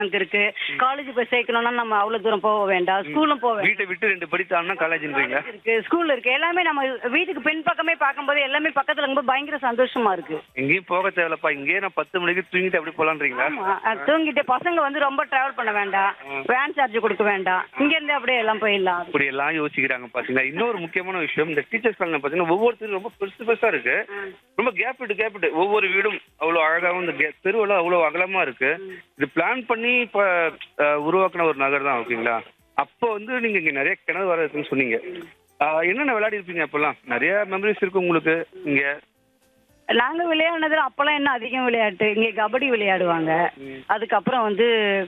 அங்க இருக்கு காலேஜ் போய் சேர்க்கணும்னா நம்ம அவ்வளவு தூரம் போக வேண்டாம் ஸ்கூலும் போக வேண்டாம் வீட்டை விட்டு ரெண்டு படி தாண்டினா காலேஜ்ன்றீங்களா College இருக்கு ஸ்கூல் இருக்கு எல்லாமே நம்ம வீட்டுக்கு பின் பக்கமே பார்க்கும்போது எல்லாமே பக்கத்துல இருக்கும்போது பயங்கர சந்தோஷமா இருக்கு எங்கேயும் போக தேவையில்லப்பா இங்கேயே நான் பத்து மணிக்கு தூங்கிட்டு அப்படி போலான்றீங்களா ஆமா அஹ் தூங்கிட்டு பசங்க வந்து ரொம்ப டிராவல் பண்ண வேண்டாம் வேன் சார்ஜ் கொடுக்க வேண்டாம் இங்க இருந்து அப்படியே எல்லாம் போயிடலாம் இப்படி எல்லாம் யோசிக்கிறாங்க பாத்தீங்களா இன்னொரு முக்கியமான விஷயம் இந்த டீச்சர்ஸ் காலனி பாத்தீங்கன்னா ஒவ்வொருத்தரும் ரொம்ப பெருசு பெருசா இருக்கு ரொம்ப கேப் விட்டு கேப் விட்டு ஒவ்வொரு வீடும் அவ்வளவு அழகாவும் இந்த gap- தெருவெல்லாம் அவ்வளவு அகலமா இருக்கு இது பிளான் பண்ணி இப்ப அஹ், உருவாக்குன ஒரு நகர் தான் ஓகேங்களா அப்போ வந்து நீங்க இங்க நிறைய கிணறு வர இருக்குன்னு சொன்னீங்க அஹ், என்னென்ன விளையாடி இருப்பீங்க அப்பெல்லாம் நிறைய மெமரிஸ் இருக்கு உங்களுக்கு இங்க நாங்க விளையாடுனதுல அப்பெல்லாம் என்ன அதிகம் விளையாட்டு இங்க கபடி விளையாடுவாங்க அதுக்கப்புறம் வந்து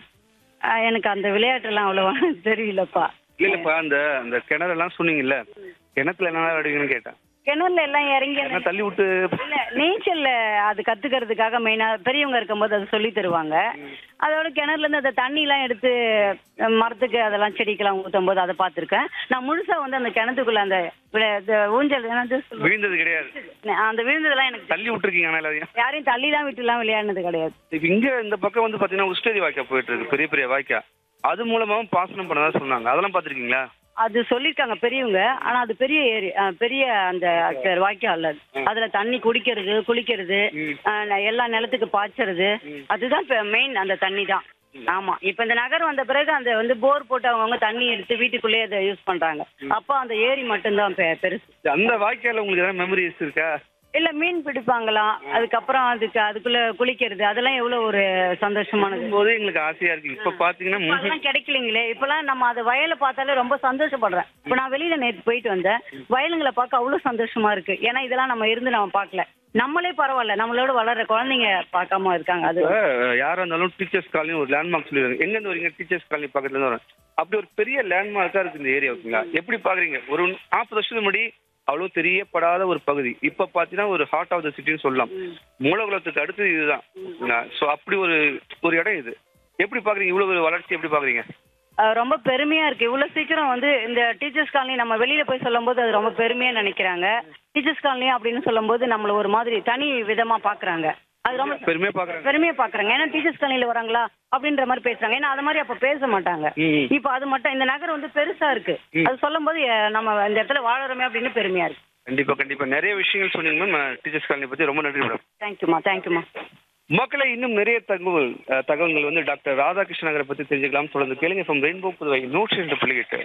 அஹ், எனக்கு அந்த விளையாட்டுலாம் அவ்வளவா தெரியலப்பா இல்ல இல்லப்பா அந்த அந்த கிணறு எல்லாம் சொன்னீங்கல்ல கிணத்துல என்ன விளையாடுவீங்கன்னு கேட்டேன் கிணறுல எல்லாம் இறங்கி என்ன தள்ளி விட்டு இல்ல நீச்சல்ல அது கத்துக்கிறதுக்காக மெயினா பெரியவங்க இருக்கும்போது அது சொல்லி தருவாங்க அதோட கிணறுல இருந்து அந்த தண்ணி எல்லாம் எடுத்து அஹ், மரத்துக்கு அதெல்லாம் செடிக்கெல்லாம் ஊத்தும் போது அதை பார்த்திருக்கேன் நான் முழுசா வந்து அந்த கிணத்துக்குள்ள அந்த விளை- இந்த ஊஞ்சல் என்னது சொல்லுவாங்க? விழுந்தது கிடையாது அந்த விழுந்ததெல்லாம் எனக்கு தள்ளி விட்டுருக்கீங்க ஆனா எல்லாரையும் யாரையும் தள்ளிலாம் விட்டுலாம் விளையாடினது கிடையாது இப்ப இங்க இந்த பக்கம் வந்து பாத்தீங்கன்னா உஸ்டேரி வாய்க்கா போயிட்டு இருக்கு பெரிய பெரிய வாய்க்கா அது மூலமாவும் பாசனம் பண்ணதா சொன்னாங்க அதெல்லாம் பாத்திருக்கீங்களா அது சொல்லிருக்காங்க பெரியவங்க ஆனா அது பெரிய ஏரி அஹ், பெரிய அந்த வாய்க்கால் அல்ல அது. அதுல தண்ணி குடிக்கிறது குளிக்கிறது அஹ், ந- எல்லா நிலத்துக்கு பாய்ச்சறது அதுதான் மெயின் அந்த தண்ணி தான் ஆமா இப்ப இந்த நகரம் வந்த பிறகு அந்த வந்து போர் போட்டு அவங்கவங்க தண்ணி எடுத்து வீட்டுக்குள்ளேயே அதை யூஸ் பண்றாங்க அப்போ அந்த ஏரி மட்டும்தான் பெ- பெருசு அந்த வாய்க்கால உங்களுக்கு எதாவது மெமரிஸ் இருக்கா இல்ல மீன் பிடிப்பாங்களாம் அதுக்கப்புறம் அதுக்கு அதுக்குள்ள குளிக்கிறது அதெல்லாம் எவ்வளவு ஒரு சந்தோஷமானது போது எங்களுக்கு ஆசையா இருக்கு இப்ப பாத்தீங்கன்னா இப்ப ம்ஹும். அதெல்லாம் கிடைக்கலீங்களே இப்பெல்லாம் நம்ம அதை வயலை பார்த்தாலே ரொம்ப சந்தோஷப்படுறேன் இப்ப நான் வெளியில நேத்து போயிட்டு வந்தேன் வயலுங்களை பார்க்க அவ்வளவு சந்தோஷமா இருக்கு ஏன்னா இதெல்லாம் நம்ம இருந்து நம்ம பார்க்கல நம்மளே பரவாயில்ல நம்மளோட வளர்ற குழந்தைங்க பார்க்காம இருக்காங்க அது இப்ப யாரா இருந்தாலும் டீச்சர்ஸ் காலனி ஒரு லேண்ட்மார்க் சொல்லிடுறாங்க எங்க இருந்து வரீங்க டீச்சர்ஸ் காலனி பக்கத்துல இருந்து வரேன் அப்படி ஒரு பெரிய லேண்ட்மார்க்கா இருக்கு இந்த ஏரியா ஓகேங்களா எப்படி பாக்குறீங்க ஒரு நாற்பது வருஷத்துக்கு முன்னாடி அவ்வளவு தெரியப்படாத ஒரு பகுதி இப்ப பாத்தீங்கன்னா ஒரு ஹார்ட் ஆஃப் த சிட்டின்னு சொல்லலாம் மூலகுலத்துக்கு அடுத்தது இதுதான் சோ அப்படி ஒரு ஒரு இடம் இது எப்படி பாக்குறீங்க இவ்வளவு ஒரு வளர்ச்சி எப்படி பாக்குறீங்க அஹ் ரொம்ப பெருமையா இருக்கு இவ்வளவு சீக்கிரம் வந்து இந்த டீச்சர்ஸ் காலனி நம்ம வெளியில போய் சொல்லும்போது அது ரொம்ப பெருமையா நினைக்கிறாங்க டீச்சர்ஸ் காலனி அப்படின்னு சொல்லும்போது நம்மள ஒரு மாதிரி தனி விதமா பாக்குறாங்க அது ரொம்ப பெருமையா பாக்குறாங்க பெருமையா பாக்குறாங்க ஏன்னா டீச்சர்ஸ் காலனில வராங்களா அப்படின்ற மாதிரி பேசுறாங்க ஏன்னா அது மாதிரி அப்ப பேச மாட்டாங்க ம். இப்ப அது மட்டும் இந்த நகரம் வந்து பெருசா இருக்கு அது சொல்லும் போது நம்ம இந்த இடத்துல வாழறோமே அப்படின்னு பெருமையா இருக்கு கண்டிப்பா கண்டிப்பா நிறைய விஷயங்கள் சொன்னீங்க மேம் டீச்சர்ஸ் காலனி பத்தி ரொம்ப நன்றி மேடம் தேங்க்யூமா தேங்க்யூமா மக்களை இன்னும் நிறைய தகவல் அஹ், தகவல்கள் வந்து டாக்டர் ராதாகிருஷ்ணன் நகரை பத்தி தெரிஞ்சுக்கலாம் தொடர்ந்து கேளுங்க ஃப்ரம் ரெயின்போ புதுவை நூற்றி ரெண்டு புள்ளி எட்டு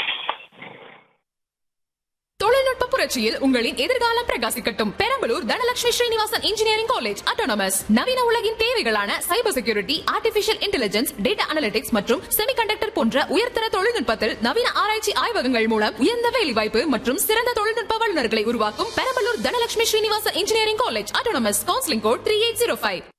தொழில்நுட்ப புரட்சியில் உங்களின் எதிர்காலம் பிரகாசிக்கட்டும் Perambalur Dhanalakshmi Srinivasan engineering college autonomous நவீன உலகின் தேவைகளான cyber security artificial intelligence data analytics மற்றும் செமிகண்டக்டர் போன்ற உயர்தர தொழில்நுட்பத்தில் நவீன ஆராய்ச்சி ஆய்வகங்கள் மூலம் உயர்ந்த வேலைவாய்ப்பு மற்றும் சிறந்த தொழில்நுட்ப வல்லுநர்களை உருவாக்கும் Perambalur Dhanalakshmi Srinivasan engineering college autonomous counselling code three eight zero five